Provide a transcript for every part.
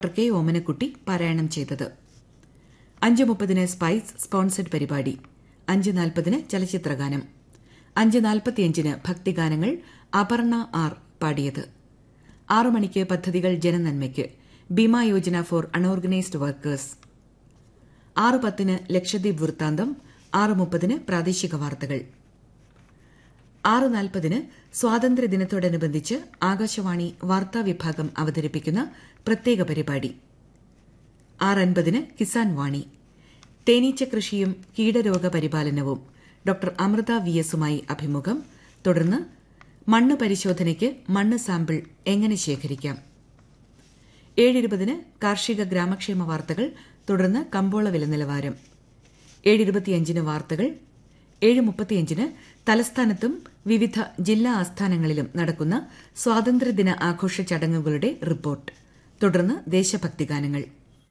doctor K ഓമനക്കുട്ടി പാരായണം ചെയ്തത് അഞ്ച് മുപ്പതിന് സ്പൈസ് സ്പോൺസർഡ് പരിപാടി അഞ്ച് നാൽപ്പതിന് ചലച്ചിത്രഗാനം അഞ്ച് നാൽപ്പത്തിയഞ്ചിന് ഭക്തിഗാനങ്ങൾ അപർണ ആർ പാടിയത് ആറു മണിക്ക് പദ്ധതികൾ ജനനന്മയ്ക്ക് Bima Yojana for unorganised workers ആറ് പത്തിന് ലക്ഷദ്വീപ് വൃത്താന്തം ആറ് മുപ്പതിന് പ്രാദേശിക വാർത്തകൾ ആറ് നാൽപ്പതിന് സ്വാതന്ത്ര്യദിനത്തോടനുബന്ധിച്ച് ആകാശവാണി വാർത്താ വിഭാഗം അവതരിപ്പിക്കുന്ന പ്രത്യേക പരിപാടി ആറ് അൻപതിന് കിസാൻ വാണി തേനീച്ച കൃഷിയും കീടരോഗ പരിപാലനവും ഡോക്ടർ അമൃത വി എസുമായി അഭിമുഖം തുടർന്ന് മണ്ണ് പരിശോധനയ്ക്ക് മണ്ണ് സാമ്പിൾ എങ്ങനെ ശേഖരിക്കാം ഏഴിരുപതിന് കാർഷിക ഗ്രാമക്ഷേമ വാർത്തകൾ തുടർന്ന് കമ്പോള വില നിലവാരം ഏഴിരുപത്തിയഞ്ചിന് വാർത്തകൾ ഏഴ് മുപ്പത്തിയഞ്ചിന് തലസ്ഥാനത്തും വിവിധ ജില്ലാ ആസ്ഥാനങ്ങളിലും നടക്കുന്ന സ്വാതന്ത്ര്യദിന ആഘോഷ ചടങ്ങുകളുടെ റിപ്പോർട്ട് തുടർന്ന് ദേശഭക്തിഗാനങ്ങൾ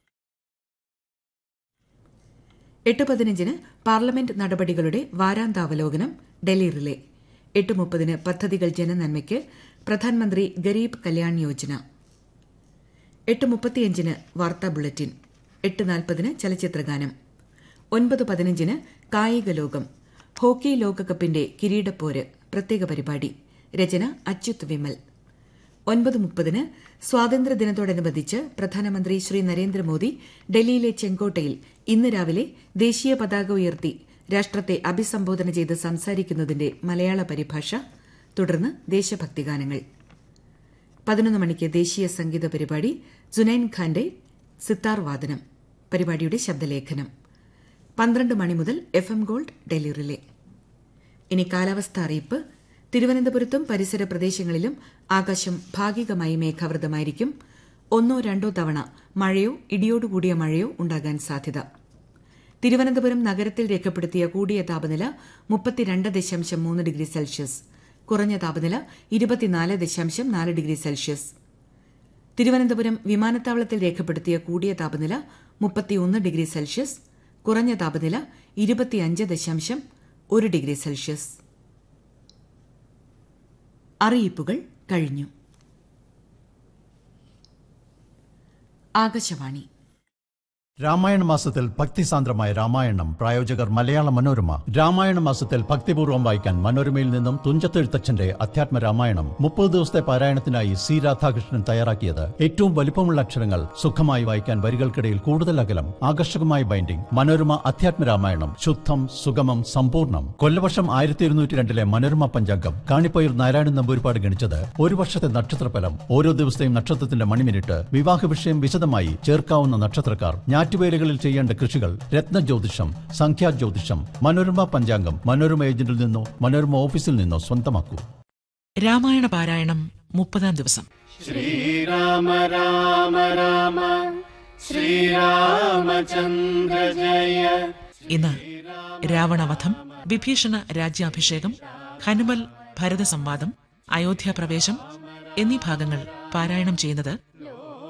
എട്ട് പതിനഞ്ചിന് പാർലമെന്റ് നടപടികളുടെ വാരാന്താവലോകനം ഡൽഹി റിലേ എട്ട് മുപ്പതിന് പദ്ധതികൾ ജനനന്മയ്ക്ക് പ്രധാനമന്ത്രി ഗരീബ് കല്യാൺ യോജന എട്ട് മുപ്പത്തിയഞ്ചിന് വാർത്താ ബുള്ളറ്റിൻ എട്ട് നാൽപ്പതിന് ചലച്ചിത്രഗാനം ഒൻപത് പതിനഞ്ചിന് കായിക ലോകം ഹോക്കി ലോകകപ്പിന്റെ കിരീടപ്പോര് പ്രത്യേക പരിപാടി രചന അച്യുത് വിമൽ ഒൻപത് മുപ്പതിന് സ്വാതന്ത്ര്യദിനത്തോടനുബന്ധിച്ച് പ്രധാനമന്ത്രി ശ്രീ നരേന്ദ്രമോദി ഡൽഹിയിലെ ചെങ്കോട്ടയിൽ ഇന്ന് രാവിലെ ദേശീയ പതാക ഉയർത്തി രാഷ്ട്രത്തെ അഭിസംബോധന ചെയ്ത് സംസാരിക്കുന്നതിന്റെ മലയാള പരിഭാഷ തുടർന്ന് ദേശഭക്തിഗാനങ്ങൾ പതിനൊന്ന് മണിക്ക് ദേശീയ സംഗീത പരിപാടി ജുനൈൻ ഖാന്റെ സിത്താർ വാദനം പരിപാടിയുടെ ശബ്ദലേഖനം പന്ത്രണ്ട് മണി മുതൽ F M gold Delhi relay ഇനി കാലാവസ്ഥ അറിയിപ്പ് തിരുവനന്തപുരത്തും പരിസര പ്രദേശങ്ങളിലും ആകാശം ഭാഗികമായി മേഘാവൃതമായിരിക്കും ഒന്നോ രണ്ടോ തവണ മഴയോ ഇടിയോടുകൂടിയ മഴയോ ഉണ്ടാകാൻ സാധ്യത തിരുവനന്തപുരം നഗരത്തിൽ രേഖപ്പെടുത്തിയ കൂടിയ താപനില മുപ്പത്തിരണ്ട് ദശാംശം മൂന്ന് ഡിഗ്രി സെൽഷ്യസ് കുറഞ്ഞ താപനില ഇരുപത്തിനാല് ദശാംശം നാല് ഡിഗ്രി സെൽഷ്യസ് തിരുവനന്തപുരം വിമാനത്താവളത്തിൽ രേഖപ്പെടുത്തിയ കൂടിയ താപനില മുപ്പത്തിയൊന്ന് ഡിഗ്രി സെൽഷ്യസ് കുറഞ്ഞ താപനില ഇരുപത്തിയഞ്ച് ദശാംശം ഒരു ഡിഗ്രി സെൽഷ്യസ് അറിയിപ്പുകൾ കഴിഞ്ഞു ആകാശവാണി രാമായണ മാസത്തിൽ ഭക്തിസാന്ദ്രമായ രാമായണം പ്രായോജകർ മലയാള മനോരമ രാമായണ മാസത്തിൽ ഭക്തിപൂർവ്വം വായിക്കാൻ മനോരമയിൽ നിന്നും തുഞ്ചത്തെഴുത്തച്ഛന്റെ അധ്യാത്മ രാമായണം മുപ്പത് ദിവസത്തെ പാരായണത്തിനായി സി രാധാകൃഷ്ണൻ തയ്യാറാക്കിയത് ഏറ്റവും വലിപ്പമുള്ള അക്ഷരങ്ങൾ സുഖമായി വായിക്കാൻ വരികൾക്കിടയിൽ കൂടുതൽ അകലം ആകർഷകമായ ബൈൻഡിംഗ് മനോരമ അധ്യാത്മ രാമായണം ശുദ്ധം സുഗമം സമ്പൂർണ്ണം കൊല്ലവർഷം ആയിരത്തി ഇരുന്നൂറ്റി രണ്ടിലെ മനോരമ പഞ്ചാംഗം കാണിപ്പയർ നാരായണൻ നമ്പൂരിപ്പാട് ഗണിച്ചത് ഒരു വർഷത്തെ നക്ഷത്രഫലം ഓരോ ദിവസത്തെയും നക്ഷത്രത്തിന്റെ മണിമിനിറ്റ് വിവാഹ വിഷയം വിശദമായി ചേർക്കാവുന്ന നക്ഷത്രക്കാർ ഞാറ്റുവേലകളിൽ ചെയ്യേണ്ട കൃഷികൾ രത്നജ്യോതിഷം സംഖ്യാജ്യോതിഷം മനോരമ പഞ്ചാംഗം മനോരമ ഏജന്റിൽ നിന്നോ മനോരമ ഓഫീസിൽ നിന്നോ സ്വന്തമാക്കൂ രാമായണ പാരായണം മുപ്പതാം ദിവസം ശ്രീരാമ രാമ രാമ ശ്രീരാമചന്ദ്ര ജയ ഇന്ന് രാവണവധം വിഭീഷണ രാജ്യാഭിഷേകം ഹനുമൽ ഭരത സംവാദം അയോധ്യാപ്രവേശം എന്നീ ഭാഗങ്ങൾ പാരായണം ചെയ്യുന്നത്